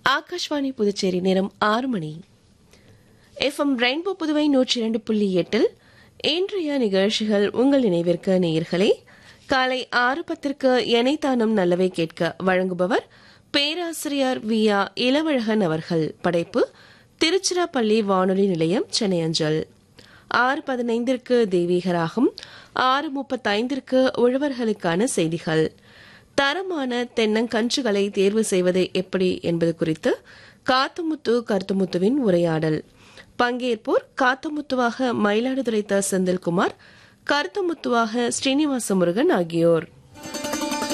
ஆகாஷ்வாணி புதுச்சேரி நேரம் ஆறு மணி FM rainbow Puduvai நூற்றி இரண்டு புள்ளி எட்டில் இன்றைய நிகழ்ச்சிகள் உங்கள் நினைவிற்கு நேயர்களே காலை ஆறு பத்திற்கு எனைத்தானும் நல்லவை கேட்க வழங்குபவர் பேராசிரியர் வி ஆ இளவழகன் அவர்கள் படைப்பு திருச்சிராப்பள்ளி வானொலி நிலையம் சென்னை அஞ்சல் ஆறு பதினைந்திற்கு தெய்வீகராகும் ஆறு முப்பத்தைந்திற்கு உழவர்களுக்கான செய்திகள் தரமான தென்னங்கன்றுகளை தேர்வு செய்வது எப்படி என்பது குறித்து காத்துமுத்து கருத்துமுத்துவின் உரையாடல் பங்கேற்போர் காத்துமுத்துவாக மயிலாடுதுறை த செந்தில்குமார் கருத்துமுத்துவாக ஸ்ரீனிவாச முருகன் ஆகியோர்